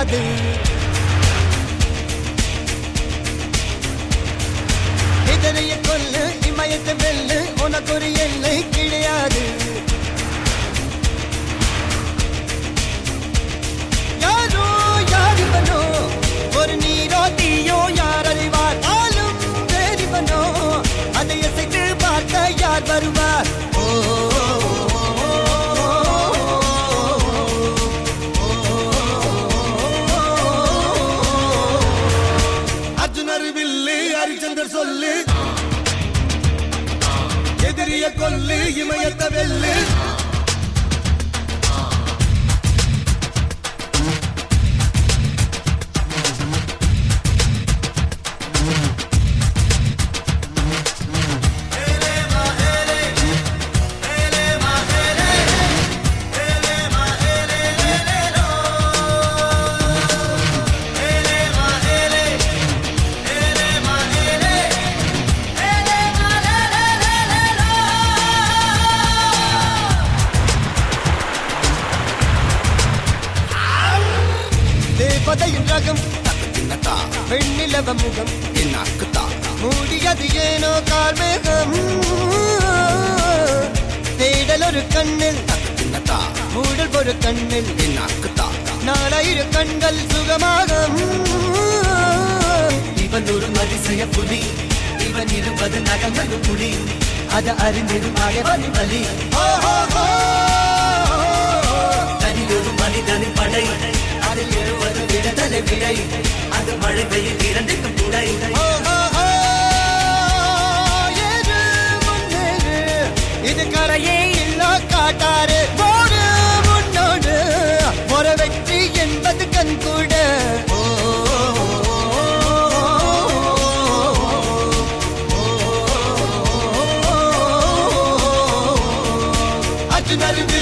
கிடையாது எதிரைய கொல்லு இமயத்தை வெல்லு உனக்கு ஒரு எல்லை கிடையாது யாரோ யாரிவனோ ஒரு நீரோ தீயோ யார் அறிவார் ஆளும் வேறிவனோ அதை அசைத்து பார்க்க யார் வருவார் ஓ அர்ஜுனர் வில்லு ஹரிச்சந்தர் சொல்லு எதிரிய கொல்லு இமயத்த வெல்லு தேவதையின் ரகம் பெண்ணிலவ முகம் மூடியது ஏனோ கார்மேகம் தேடல் ஒரு கண்ணில் மூடல் ஒரு கண்ணில் நாலாயிர கண்கள் சுகமாக இவன் ஒரு அதிசய புலி இவன் இருபது நகங்களும் புலி அத அறிந்திடும் அகவனி வலி தனியொரு மனிதனின் படை அதில் எழுவது விடுதலை விடை அது மழை பெய்யும் இரண்டுக்கும் துடை ஏறு முன்னேறு இது கரையே இல்ல காட்டாரு போடு முன்னோடு ஒரு வெற்றி என்பது கண் கூட அர்ஜுனர்